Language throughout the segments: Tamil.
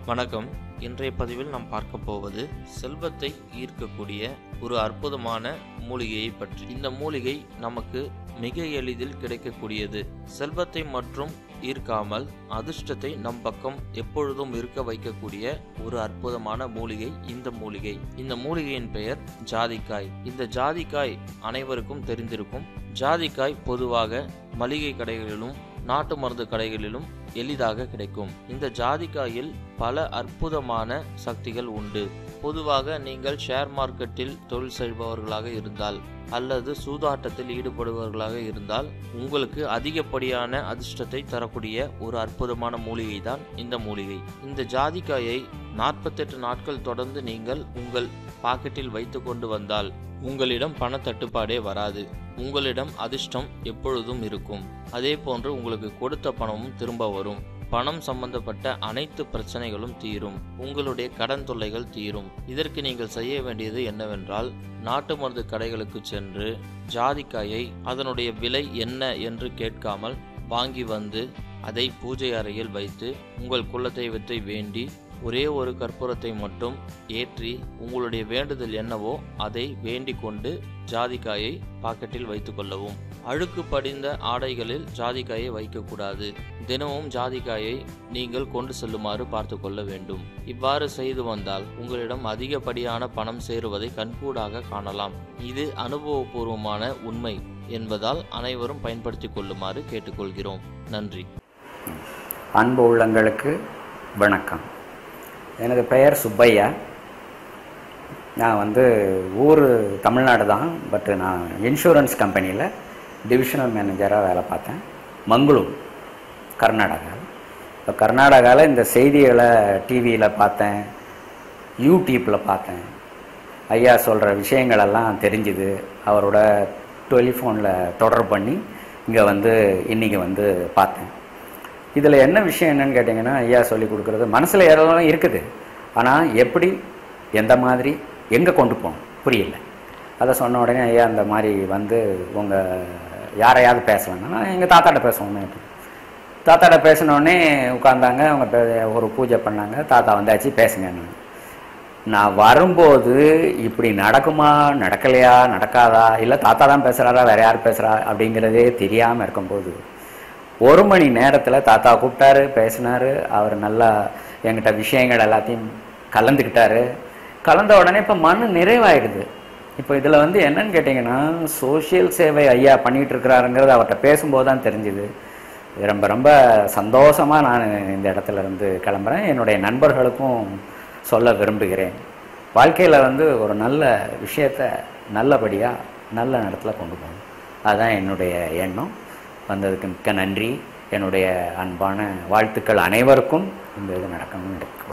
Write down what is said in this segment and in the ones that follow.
வணக்கம் இன்றைய பதிவில் நாம் பார்க்க போவது செல்வத்தை ஈர்க்கக்கூடிய ஒரு அற்புதமான மூலிகையை பற்றி இந்த மூலிகை நமக்கு மிக எளிதில் கிடைக்கக்கூடியது செல்வத்தை மற்றும் ஈர்க்காமல் அதிர்ஷ்டத்தை நம் பக்கம் எப்பொழுதும் இருக்க வைக்கக்கூடிய ஒரு அற்புதமான மூலிகை இந்த மூலிகை இந்த மூலிகையின் பெயர் ஜாதிக்காய் இந்த ஜாதிக்காய் அனைவருக்கும் தெரிந்திருக்கும் ஜாதிக்காய் பொதுவாக மளிகை கடைகளிலும் நாட்டு மருந்து கடைகளிலும் எளிதாக கிடைக்கும் இந்த ஜாதிக்காயில் பல அற்புதமான சக்திகள் உண்டு பொதுவாக நீங்கள் ஷேர் மார்க்கெட்டில் தொழில் செய்பவர்களாக இருந்தால் அல்லது சூதாட்டத்தில் ஈடுபடுபவர்களாக இருந்தால் உங்களுக்கு அதிகப்படியான அதிர்ஷ்டத்தை தரக்கூடிய ஒரு அற்புதமான மூலிகை தான் இந்த மூலிகை இந்த ஜாதிக்காயை நாற்பத்தெட்டு நாட்கள் தொடர்ந்து நீங்கள் உங்கள் பாக்கெட்டில் வைத்து கொண்டு வந்தால் உங்களிடம் பண தட்டுப்பாடே வராது உங்களிடம் அதிர்ஷ்டம் எப்பொழுதும் இருக்கும் அதே போன்று உங்களுக்கு கொடுத்த பணமும் திரும்ப வரும் பணம் சம்பந்தப்பட்ட அனைத்து பிரச்சனைகளும் தீரும் உங்களுடைய கடன் தொல்லைகள் தீரும் இதற்கு நீங்கள் செய்ய வேண்டியது என்னவென்றால் நாட்டு மருந்து கடைகளுக்கு சென்று ஜாதிக்காயை அதனுடைய விலை என்ன என்று கேட்காமல் வாங்கி வந்து அதை பூஜை அறையில் வைத்து உங்கள் குலதெய்வத்தை வேண்டி ஒரே ஒரு கற்பூரத்தை மட்டும் ஏற்றி உங்களுடைய வேண்டுதல் என்னவோ அதை வேண்டிக் கொண்டு ஜாதிக்காயை பாக்கெட்டில் வைத்துக் கொள்ளவும் அழுக்கு படிந்த ஆடைகளில் ஜாதிக்காயை வைக்கக்கூடாது தினமும் ஜாதிக்காயை நீங்கள் கொண்டு செல்லுமாறு பார்த்து கொள்ள வேண்டும் இவ்வாறு செய்து வந்தால் உங்களிடம் அதிகப்படியான பணம் சேருவதை கண்கூடாக காணலாம் இது அனுபவபூர்வமான உண்மை என்பதால் அனைவரும் பயன்படுத்திக் கொள்ளுமாறு கேட்டுக்கொள்கிறோம் நன்றி அன்பு உள்ளங்களுக்கு வணக்கம் எனது பெயர் சுப்பையா நான் வந்து ஊர் தமிழ்நாடு தான் பட்டு நான் இன்சூரன்ஸ் கம்பெனியில் டிவிஷனல் மேனேஜராக வேலை பார்த்தேன் மங்களூர் கர்நாடகாவில் இப்போ கர்நாடகாவில் இந்த செய்திகளை டிவியில் பார்த்தேன் யூடியூப்பில் பார்த்தேன் ஐயா சொல்கிற விஷயங்களெல்லாம் தெரிஞ்சுது அவரோட டெலிஃபோனில் தொடர்பு பண்ணி இங்கே வந்து இன்றைக்கி வந்து பார்த்தேன் இதில் என்ன விஷயம் என்னன்னு கேட்டிங்கன்னா ஐயா சொல்லி கொடுக்குறது மனசில் எல்லாம் இருக்குது ஆனால் எப்படி எந்த மாதிரி எங்கே கொண்டு போகணும் புரியல அதை சொன்ன உடனே ஐயா இந்த மாதிரி வந்து உங்கள் யாரையாவது பேசலாம்னா எங்கள் தாத்தாட்ட பேசுவோமே தாத்தாட்ட பேசினோடனே உட்காந்தாங்க அவங்க பே- ஒரு பூஜை பண்ணாங்க தாத்தா வந்தாச்சு பேசுங்க நான் வரும்போது இப்படி நடக்குமா நடக்கலையா நடக்காதா இல்லை தாத்தா தான் பேசுகிறாரா வேற யார் பேசுகிறா அப்படிங்கிறதே தெரியாமல் இருக்கும்போது ஒரு மணி நேரத்தில் தாத்தா கூப்பிட்டாரு பேசினாரு அவர் நல்லா என்கிட்ட விஷயங்கள் எல்லாத்தையும் கலந்துக்கிட்டாரு கலந்த உடனே இப்போ மன நிறைவாயிடுது இப்போ இதில் வந்து என்னன்னு கேட்டிங்கன்னா சோஷியல் சேவை ஐயா பண்ணிகிட்டு இருக்கிறாருங்கிறது அவர்கிட்ட பேசும்போது தான் தெரிஞ்சுது ரொம்ப ரொம்ப சந்தோஷமாக நான் இந்த இடத்துல இருந்து கிளம்புறேன் என்னுடைய நண்பர்களுக்கும் சொல்ல விரும்புகிறேன் வாழ்க்கையில் வந்து ஒரு நல்ல விஷயத்த நல்லபடியாக நல்ல இடத்துல கொண்டு போகணும் அதுதான் என்னுடைய எண்ணம் வந்ததுக்கு மிக்க நன்றி என்னுடைய அன்பான வாழ்த்துக்கள் அனைவருக்கும் இந்த இது நடக்கணும்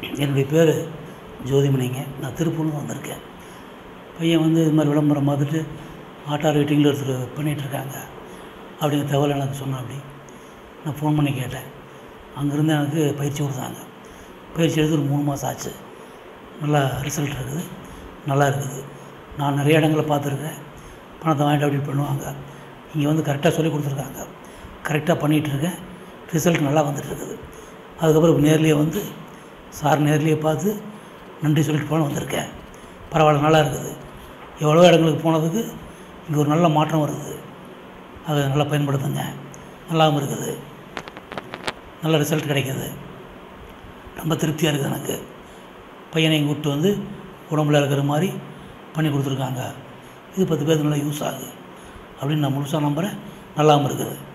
என்னுடைய பேர் ஜோதிமணிங்க நான் திருப்பூர்லேருந்து வந்திருக்கேன் பையன் வந்து இது மாதிரி விளம்பரம் பார்த்துட்டு ஆட்டோ ரேட்டிங்கில் ஒருத்தர் பண்ணிகிட்ருக்காங்க அப்படிங்கிற தகவல் எனக்கு சொன்னான் அப்படி நான் ஃபோன் பண்ணி கேட்டேன் அங்கேருந்து எனக்கு பயிற்சி கொடுத்தாங்க பயிற்சி எடுத்து ஒரு மூணு மாதம் ஆச்சு நல்லா ரிசல்ட் இருக்குது நல்லா இருக்குது நான் நிறைய இடங்களில் பார்த்துருக்கேன் பணத்தை வாங்கிட்டு அப்படி பண்ணுவாங்க இங்கே வந்து கரெக்டாக சொல்லி கொடுத்துருக்காங்க கரெக்டாக பண்ணிகிட்ருக்கேன் ரிசல்ட் நல்லா வந்துட்டுருக்குது அதுக்கப்புறம் நேர்லேயே வந்து சார் நேர்லேயே பார்த்து நன்றி சொல்லிட்டு போன வந்திருக்கேன் பரவாயில்ல நல்லா இருக்குது எவ்வளோ இடங்களுக்கு போனதுக்கு இங்கே ஒரு நல்ல மாற்றம் வருது அதை நல்லா பயன்படுத்துங்க நல்லாவும் இருக்குது நல்ல ரிசல்ட் கிடைக்கிது ரொம்ப திருப்தியாக இருக்குது எனக்கு பையனை இங்கே விட்டு வந்து உடம்புல இருக்கிற மாதிரி பண்ணி கொடுத்துருக்காங்க இது பத்து பேருக்கு நல்லா யூஸ் ஆகுது அப்படின்னு நான் முழுசாக நம்புகிறேன் நல்லாவும் இருக்குது